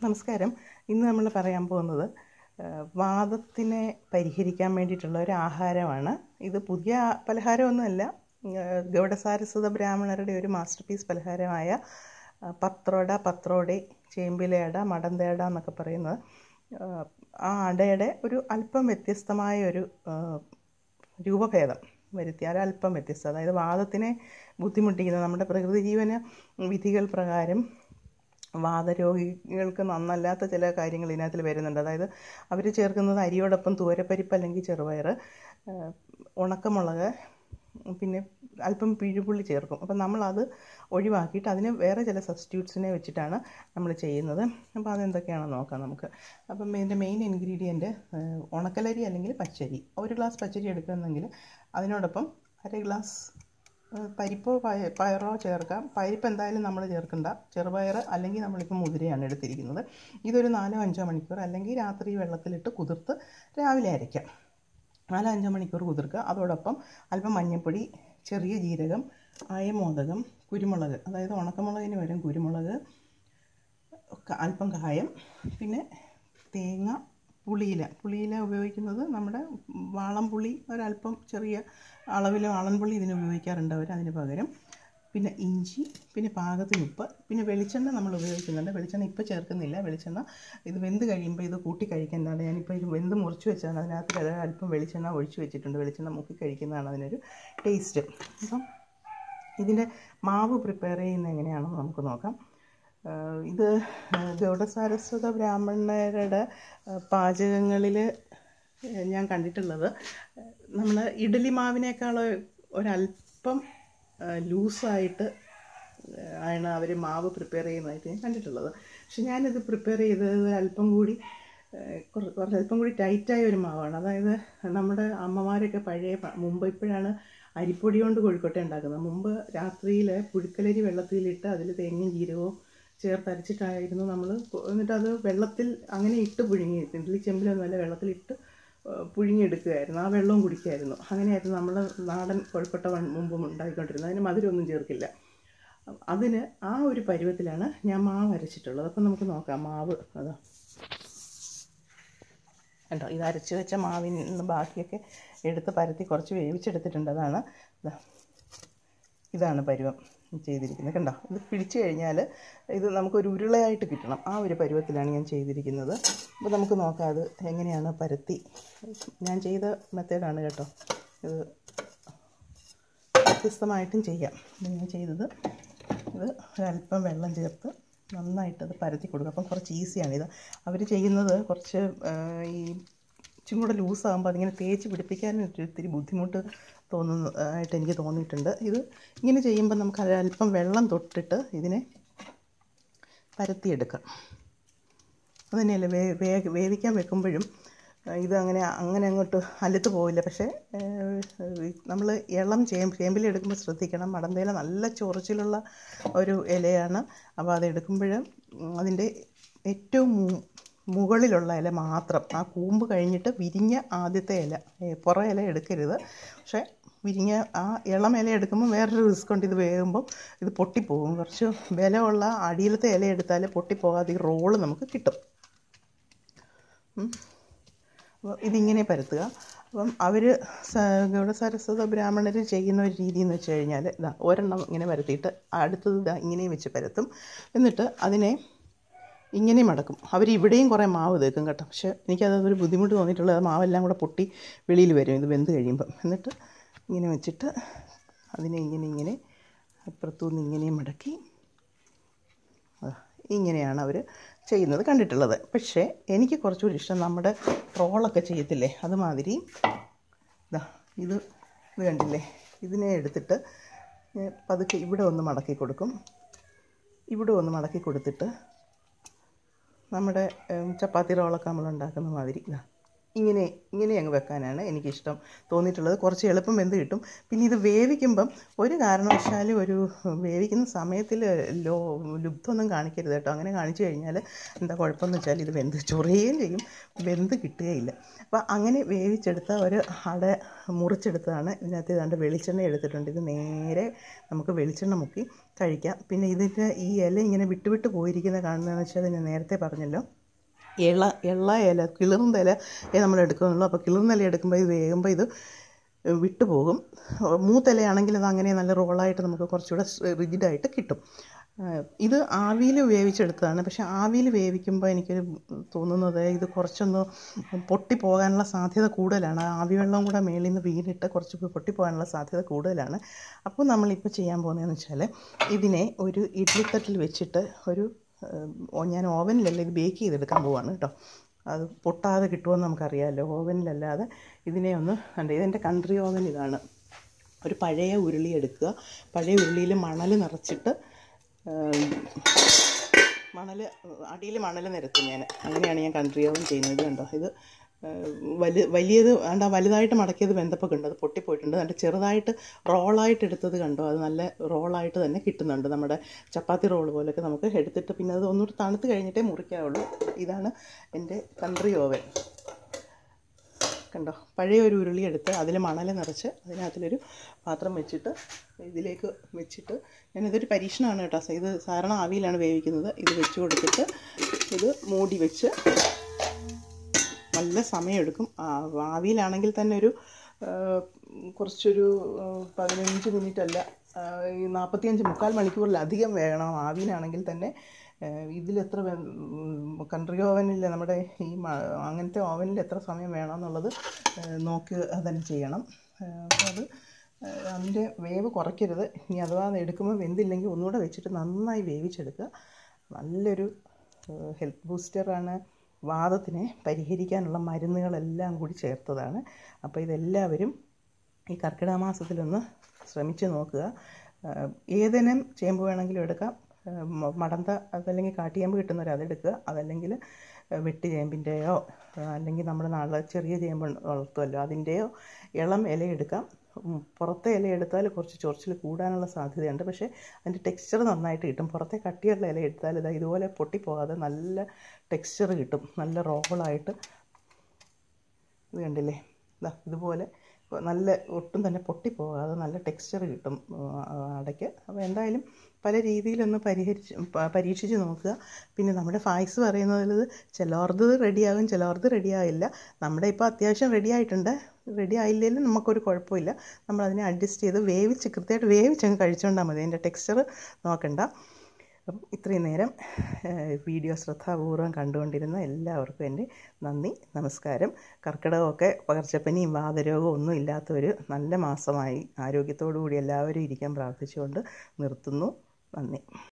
നമസ്കാരം ഇന്ന് നമ്മൾ പറയാൻ പോകുന്നത് ആ, വാദത്തിനെ പരിഹരിക്കാൻ വേണ്ടിയിട്ടുള്ള ഒരു ആഹാരമാണ് ഇത് പുതിയ പലഹാരമൊന്നുമല്ല ആ, ഗൗഡസാരസ്വത ബ്രാഹ്മണരുടെ ഒരു മാസ്റ്റർ പീസ് പലഹാരമായ ആ, പത്രോട പത്രോടെ ചേമ്പിലയട മടന്തേട എന്നൊക്കെ പറയുന്നത് ആ, ആ അടയുടെ ഒരു അല്പം വ്യത്യസ്തമായ ഒരു ആ, രൂപഭേദം വരുത്തി ഒരല്പം വ്യത്യസ്തം അതായത് വാദത്തിനെ ബുദ്ധിമുട്ടിക്കുന്ന നമ്മുടെ പ്രകൃതി ജീവന വിധികൾ പ്രകാരം വാദരോഗികൾക്ക് നന്നല്ലാത്ത ചില കാര്യങ്ങൾ ഇതിനകത്തിൽ വരുന്നുണ്ട് അതായത് അവർ ചേർക്കുന്നത് അരിയോടൊപ്പം തൂരപ്പരിപ്പ് അല്ലെങ്കിൽ ചെറുപയർ ആ, ഉണക്കമുളക് പിന്നെ അല്പം പിഴുപുള്ളി ചേർക്കും അപ്പം നമ്മളത് ഒഴിവാക്കിയിട്ട് അതിന് വേറെ ചില സബ്സ്റ്റിറ്റ്യൂട്ട്സിനെ വെച്ചിട്ടാണ് നമ്മൾ ചെയ്യുന്നത് അപ്പോൾ അതെന്തൊക്കെയാണെന്ന് നോക്കാം നമുക്ക് അപ്പം ഇതിൻ്റെ മെയിൻ ഇൻഗ്രീഡിയൻറ്റ് ഉണക്കലരി അല്ലെങ്കിൽ പച്ചരി ഒരു ഗ്ലാസ് പച്ചരി എടുക്കുന്നെങ്കിൽ അതിനോടൊപ്പം അര ഗ്ലാസ് ഏഹ് പരിപ്പോ പയ പയറോ ചേർക്കാം പരിപ്പ് എന്തായാലും നമ്മൾ ചേർക്കണ്ട ചെറുപയർ അല്ലെങ്കിൽ നമ്മളിപ്പോൾ മുതിരയാണ് എടുത്തിരിക്കുന്നത് ഇതൊരു നാലോ അഞ്ചോ മണിക്കൂർ അല്ലെങ്കിൽ രാത്രി വെള്ളത്തിലിട്ട് കുതിർത്ത് രാവിലെ അരയ്ക്കാം നാലോ അഞ്ചോ മണിക്കൂർ കുതിർക്കുക അതോടൊപ്പം അല്പം മഞ്ഞൾപ്പൊടി ചെറിയ ജീരകം അയമോദകം കുരുമുളക് അതായത് ഉണക്കമുളകിന് പകരം കുരുമുളക് ക- അല്പം കായം പിന്നെ തേങ്ങ പുളിയില പുളിയില ഉപയോഗിക്കുന്നത് നമ്മുടെ വാളം പുളി ഒരല്പം ചെറിയ അളവിൽ വാളൻ പുളി ഇതിന് ഉപയോഗിക്കാറുണ്ട് അവർ അതിന് പകരം പിന്നെ ഇഞ്ചി പിന്നെ പാകത്തിന് ഉപ്പ് പിന്നെ വെളിച്ചെണ്ണ നമ്മൾ ഉപയോഗിക്കുന്നുണ്ട് വെളിച്ചെണ്ണ ഇപ്പോൾ ചേർക്കുന്നില്ല വെളിച്ചെണ്ണ ഇത് വെന്ത് കഴിയുമ്പോൾ ഇത് കൂട്ടി കഴിക്കേണ്ടതാണ് ഞാനിപ്പോൾ ഇത് വെന്ത് മുറിച്ച് വെച്ചാണ് അതിനകത്ത് അത് അല്പം വെളിച്ചെണ്ണ ഒഴിച്ച് വെച്ചിട്ടുണ്ട് വെളിച്ചെണ്ണ മുക്കി കഴിക്കുന്നതാണ് അതിനൊരു ടേസ്റ്റ് അപ്പം ഇതിൻ്റെ മാവ് പ്രിപ്പയർ ചെയ്യുന്നത് എങ്ങനെയാണെന്ന് നമുക്ക് നോക്കാം ആഹ് ഇത് ഗൗഡസാരസ്വത ബ്രാഹ്മണരുടെ പാചകങ്ങളിൽ ഞാൻ കണ്ടിട്ടുള്ളത് നമ്മൾ ഇഡലി മാവിനേക്കാൾ ഒരല്പം ലൂസായിട്ട് ആണ് അവർ മാവ് പ്രിപ്പയർ ചെയ്യുന്നതായിട്ട് ഞാൻ കണ്ടിട്ടുള്ളത് പക്ഷെ ഞാനിത് പ്രിപ്പയർ ചെയ്തത് അല്പം കൂടി ഏഹ്, കുറ- കുറച്ച് അല്പം കൂടി ടൈറ്റായ ഒരു മാവാണ് അതായത് നമ്മുടെ അമ്മമാരൊക്കെ പഴയ പ- മുമ്പ് ഇപ്പോഴാണ് അരിപ്പൊടി കൊണ്ട് കോഴിക്കോട്ടെ ഉണ്ടാക്കുന്നത് മുമ്പ് രാത്രിയിൽ പുഴുക്കലരി വെള്ളത്തിലിട്ട് അതിൽ തേങ്ങയും ജീരകവും ചേർത്തരച്ചിട്ടായിരുന്നു നമ്മൾ എന്നിട്ട് അത് വെള്ളത്തിൽ അങ്ങനെ ഇട്ട് പുഴുങ്ങി ഇഡ്ഡലി ചെമ്പിലൊന്നുമല്ല വെള്ളത്തിലിട്ട് ഏഹ്, പുഴുങ്ങിയെടുക്കുകയായിരുന്നു ആ വെള്ളവും കുടിക്കുമായിരുന്നു അങ്ങനെയായിരുന്നു നമ്മൾ നാടൻ കോഴിക്കോട്ട വൺ- മുമ്പ് ഉണ്ടാക്കിക്കൊണ്ടിരുന്നത് അതിന് മധുരമൊന്നും ചേർക്കില്ല അതിന് ആ ഒരു പരുവത്തിലാണ് ഞാൻ മാവ് അരച്ചിട്ടുള്ളത് അപ്പം നമുക്ക് നോക്കാം മാവ് അതാ കണ്ടോ ഇത് അരച്ച് വെച്ച മാവിൽ നിന്ന് ബാക്കിയൊക്കെ എടുത്ത് പരത്തി കുറച്ച് വേവിച്ചെടുത്തിട്ടുണ്ട് അതാണ് ഇതാ ഇതാണ് പരുവം ചെയ്തിരിക്കുന്നത് കണ്ടോ ഇത് പിടിച്ചു കഴിഞ്ഞാൽ ഇത് നമുക്കൊരു ഉരുളയായിട്ട് കിട്ടണം ആ ഒരു പരുവത്തിലാണ് ഞാൻ ചെയ്തിരിക്കുന്നത് അപ്പോൾ നമുക്ക് നോക്കാം അത് എങ്ങനെയാണ് പരത്തി ഞാൻ ചെയ്ത മെത്തേഡാണ് കേട്ടോ ഇത് വ്യത്യസ്തമായിട്ടും ചെയ്യാം ഇത് ഞാൻ ചെയ്തത് ഇത് ഒരല്പം വെള്ളം ചേർത്ത് നന്നായിട്ട് അത് പരത്തി കൊടുക്കും അപ്പം കുറച്ച് ഈസിയാണ് ഇത് അവർ ചെയ്യുന്നത് കുറച്ച് ആ, ഈ ഇച്ചിരി കൂടെ ലൂസാകുമ്പോൾ അതിങ്ങനെ തേച്ച് പിടിപ്പിക്കാൻ ഒരു ഇത്തിരി ബുദ്ധിമുട്ട് തോന്നുന്നു ആയിട്ട് എനിക്ക് തോന്നിയിട്ടുണ്ട് ഇത് ഇങ്ങനെ ചെയ്യുമ്പോൾ നമുക്ക് അല്പം വെള്ളം തൊട്ടിട്ട് ഇതിനെ പരത്തിയെടുക്കാം അതുതന്നെയല്ലേ വേ വേ വേവിക്കാൻ വെക്കുമ്പോഴും ആ, ഇത് അങ്ങനെ അങ്ങനെ അങ്ങോട്ട് അലുത്ത് പോവില്ല പക്ഷേ നമ്മൾ ഇളം ചേമ്പ് ചേമ്പിലെടുക്കുമ്പോൾ ശ്രദ്ധിക്കണം മടന്തേല നല്ല ചൊറിച്ചിലുള്ള ഒരു ഇലയാണ് അപ്പോൾ അത് എടുക്കുമ്പോൾ അതിൻ്റെ ഏറ്റവും മു- മുകളിലുള്ള ഇല മാത്രം ആ കൂമ്പ് കഴിഞ്ഞിട്ട് വിരിഞ്ഞ ആദ്യത്തെ ഇല ഏ, പുറ ഇല എടുക്കരുത് പക്ഷേ വിരിഞ്ഞ ആ ഇളം ഇല എടുക്കുമ്പോൾ വേറൊരു റിസ്ക് ഉണ്ട് ഇത് വേകുമ്പോൾ ഇത് പൊട്ടിപ്പോകും കുറച്ച് ബലമുള്ള അടിയിലത്തെ ഇല എടുത്താൽ പൊട്ടിപ്പോകാതെ ഈ റോള് നമുക്ക് കിട്ടും ഉം. അപ്പോൾ ഇതിങ്ങനെ പരത്തുക അപ്പം അവർ ഗൗഡ സരസ്വത ബ്രാഹ്മണർ ചെയ്യുന്ന ഒരു രീതി എന്ന് വെച്ച് കഴിഞ്ഞാൽ ഇതാ ഒരെണ്ണം ഇങ്ങനെ പരത്തിയിട്ട് അടുത്തത് ഇതാ ഇങ്ങനെ വെച്ച് പരത്തും എന്നിട്ട് അതിനെ ഇങ്ങനെ മടക്കും അവർ ഇവിടെയും കുറേ മാവ് തേക്കും കേട്ടോ പക്ഷേ എനിക്കത് ഒരു ബുദ്ധിമുട്ട് തോന്നിയിട്ടുള്ളത് ആ മാവെല്ലാം കൂടെ പൊട്ടി വെളിയിൽ വരും ഇത് വെന്ത് കഴിയുമ്പം എന്നിട്ട് ഇങ്ങനെ വെച്ചിട്ട് അതിനെ ഇങ്ങനെ ഇങ്ങനെ അപ്പുറത്തുനിന്ന് ഇങ്ങനെ മടക്കി അതാ, ഇങ്ങനെയാണ് അവർ ചെയ്യുന്നത് കണ്ടിട്ടുള്ളത് പക്ഷേ എനിക്ക് കുറച്ചുകൂടി ഇഷ്ടം നമ്മുടെ റോളൊക്കെ ചെയ്യത്തില്ലേ അതുമാതിരി ഇതാ ഇത് ഇത് കണ്ടില്ലേ ഇതിനെ എടുത്തിട്ട് ഞാൻ പതുക്കെ ഇവിടെ ഒന്ന് മടക്കി കൊടുക്കും ഇവിടെ ഒന്ന് മടക്കി കൊടുത്തിട്ട് നമ്മുടെ ഉം, ചപ്പാത്തി റോളൊക്കെ നമ്മൾ ഉണ്ടാക്കുന്ന മാതിരി ഇതാ ഇങ്ങനെ ഇങ്ങനെ അങ്ങ് വെക്കാനാണ് എനിക്കിഷ്ടം തോന്നിയിട്ടുള്ളത് കുറച്ച് എളുപ്പം വെന്ത് കിട്ടും പിന്നെ ഇത് വേവിക്കുമ്പം ഒരു കാരണവശാലും ഒരു വേവിക്കുന്ന സമയത്തിൽ ലോ ലുബ്ധമൊന്നും കാണിക്കരുത് കേട്ടോ അങ്ങനെ കാണിച്ചു കഴിഞ്ഞാൽ എന്താ കുഴപ്പമെന്ന് വെച്ചാൽ ഇത് വെന്ത് ചൊറിയുകയും ചെയ്യും വെന്ത് കിട്ടുകയില്ല അപ്പോൾ അങ്ങനെ വേവിച്ചെടുത്ത ഒരു അട മുറിച്ചെടുത്തതാണ് ഇതിനകത്ത് ഏതാണ്ട് വെളിച്ചെണ്ണ എടുത്തിട്ടുണ്ട് ഇത് നേരെ നമുക്ക് വെളിച്ചെണ്ണ മുക്കി കഴിക്കാം പിന്നെ ഇതിൻ്റെ ഈ ഇല ഇങ്ങനെ വിട്ട് വിട്ട് പോയിരിക്കുന്ന കാണുന്നതെന്ന് വെച്ചാൽ ഞാൻ നേരത്തെ പറഞ്ഞല്ലോ ഇള ഇള ഇല കിളിർന്ന ഇല നമ്മൾ എടുക്കുന്നുള്ളൂ അപ്പോൾ കിളിർന്ന ഇല എടുക്കുമ്പോൾ ഇത് വേകുമ്പോൾ ഇത് വിട്ടു പോകും മൂത്തിലയാണെങ്കിൽ അത് അങ്ങനെ നല്ല റോളായിട്ട് നമുക്ക് കുറച്ചുകൂടെ റിജിഡായിട്ട് കിട്ടും ഇത് ആവിയിൽ വേവിച്ചെടുത്തതാണ് പക്ഷേ ആവിയിൽ വേവിക്കുമ്പോൾ എനിക്കൊരു തോന്നുന്നത് ഇത് കുറച്ചൊന്ന് പൊട്ടിപ്പോകാനുള്ള സാധ്യത കൂടുതലാണ് ആവി വെള്ളം കൂടെ മേളിൽ നിന്ന് വീണിട്ട് കുറച്ച് പൊട്ടിപ്പോകാനുള്ള സാധ്യത കൂടുതലാണ് അപ്പോൾ നമ്മളിപ്പോൾ ചെയ്യാൻ പോകുന്നതെന്ന് വെച്ചാൽ ഇതിനെ ഒരു ഇഡ്ലിത്തട്ടിൽ വെച്ചിട്ട് ഒരു ഞാൻ ഓവനിലല്ല ഇത് ബേക്ക് ചെയ്തെടുക്കാൻ പോവാണ് കേട്ടോ അത് പൊട്ടാതെ കിട്ടുമെന്ന് നമുക്കറിയാമല്ലോ ഓവനിലല്ലാതെ ഇതിനെ ഒന്ന് കണ്ടേ ഇതെൻ്റെ കൺട്രി ഓവൻ ഇതാണ് ഒരു പഴയ ഉരുളി എടുക്കുക പഴയ ഉരുളിയിൽ മണൽ നിറച്ചിട്ട് മണൽ അടിയിൽ മണൽ നിരത്തും ഞാൻ അങ്ങനെയാണ് ഞാൻ കൺട്രി ഓവൻ ചെയ്യുന്നത് ഇത് കണ്ടോ ഇത് വലി വലിയത് വേണ്ട വലുതായിട്ട് മടക്കിയത് വെന്തപ്പോൾ കണ്ടു അത് പൊട്ടിപ്പോയിട്ടുണ്ട് എന്നിട്ട് ചെറുതായിട്ട് റോളായിട്ട് എടുത്തത് കണ്ടോ അത് നല്ല റോളായിട്ട് തന്നെ കിട്ടുന്നുണ്ട് നമ്മുടെ ചപ്പാത്തി റോൾ പോലെയൊക്കെ നമുക്ക് എടുത്തിട്ട് പിന്നെ അത് ഒന്നുകൂടി തണുത്ത് കഴിഞ്ഞിട്ടേ മുറിക്കാവുള്ളൂ ഇതാണ് എൻ്റെ കൺട്രി ഓവൻ കണ്ടോ പഴയ ഒരു ഉരുളി എടുത്ത് അതിൽ മണൽ നിറച്ച് അതിനകത്തിലൊരു പാത്രം വെച്ചിട്ട് ഇതിലേക്ക് വെച്ചിട്ട് ഞാനിതൊരു പരീക്ഷണമാണ് കേട്ടോ ഇത് സാധാരണ ആവിയിലാണ് വേവിക്കുന്നത് ഇത് വെച്ച് കൊടുത്തിട്ട് ഇത് മൂടി വെച്ച് നല്ല സമയമെടുക്കും ആവിയിലാണെങ്കിൽ തന്നെ ഒരു കുറച്ചൊരു പതിനഞ്ച് മിനിറ്റ് അല്ല ഈ നാൽപ്പത്തിയഞ്ച് മുക്കാൽ മണിക്കൂറിലധികം വേണം ആവിയിലാണെങ്കിൽ തന്നെ ഇതിലെത്ര കൺട്രി ഓവനിൽ നമ്മുടെ ഈ അങ്ങനത്തെ ഓവനിൽ എത്ര സമയം വേണമെന്നുള്ളത് നോക്കി തന്നെ ചെയ്യണം അപ്പോൾ അത് അതിൻ്റെ വേവ് കുറയ്ക്കരുത് ഇനി അഥവാ എടുക്കുമ്പോൾ വെന്തില്ലെങ്കിൽ ഒന്നുകൂടെ വെച്ചിട്ട് നന്നായി വേവിച്ചെടുക്കുക നല്ലൊരു ഹെൽത്ത് ബൂസ്റ്ററാണ് വാദത്തിനെ പരിഹരിക്കാനുള്ള മരുന്നുകളെല്ലാം കൂടി ചേർത്തതാണ് അപ്പോൾ ഇതെല്ലാവരും ഈ കർക്കിടക മാസത്തിലൊന്ന് ശ്രമിച്ച് നോക്കുക ഏതിനം ചേമ്പ് വേണമെങ്കിലും എടുക്കാം മടന്ത അതല്ലെങ്കിൽ കാട്ടിയേമ്പ് കിട്ടുന്നവർ അതെടുക്കുക അതല്ലെങ്കിൽ വെട്ടി ചേമ്പിൻ്റെയോ അല്ലെങ്കിൽ നമ്മുടെ നാട്ടിലെ ചെറിയ ചേമ്പ് വളർത്തുമല്ലോ അതിൻ്റെയോ ഇളം ഇല എടുക്കാം പുറത്തെ ഇല എടുത്താൽ കുറച്ച് ചൊറിച്ചിൽ കൂടാനുള്ള സാധ്യതയുണ്ട് പക്ഷേ അതിൻ്റെ ടെക്സ്ചർ നന്നായിട്ട് കിട്ടും പുറത്തെ കട്ടിയുള്ള ഇല എടുത്താൽ ഇതാ ഇതുപോലെ പൊട്ടിപ്പോകാതെ നല്ല ടെക്സ്ചർ കിട്ടും നല്ല റോളായിട്ട് ഇത് കണ്ടില്ലേ ഇതാ ഇതുപോലെ നല്ല ഒട്ടും തന്നെ പൊട്ടിപ്പോകാതെ നല്ല ടെക്സ്ചർ കിട്ടും അടയ്ക്ക് അപ്പോൾ എന്തായാലും പല രീതിയിലൊന്ന് പരിഹരിച്ച് പരീക്ഷിച്ച് നോക്കുക പിന്നെ നമ്മുടെ ഫായ്സ് പറയുന്നതിൽ ചിലർത് റെഡിയാകും ചിലർത് റെഡിയാകില്ല നമ്മുടെ ഇപ്പോൾ അത്യാവശ്യം റെഡി ആയിട്ടുണ്ട് റെഡി ആയില്ലെങ്കിലും നമുക്കൊരു കുഴപ്പമില്ല നമ്മളതിനെ അഡ്ജസ്റ്റ് ചെയ്ത് വേവിച്ച് കൃത്യമായിട്ട് വേവിച്ചങ്ങ് കഴിച്ചുകൊണ്ടാൽ മതി അതിൻ്റെ ടെക്സ്ചർ നോക്കണ്ട അപ്പം ഇത്രയും നേരം വീഡിയോ ശ്രദ്ധാപൂർവം കണ്ടുകൊണ്ടിരുന്ന എല്ലാവർക്കും എൻ്റെ നന്ദി നമസ്കാരം കർക്കിടകമൊക്കെ പകർച്ചപ്പനിയും വാതരോഗവും ഒന്നും ഇല്ലാത്ത ഒരു നല്ല മാസമായി ആരോഗ്യത്തോടു കൂടി എല്ലാവരും ഇരിക്കാൻ പ്രാർത്ഥിച്ചുകൊണ്ട് നിർത്തുന്നു നന്ദി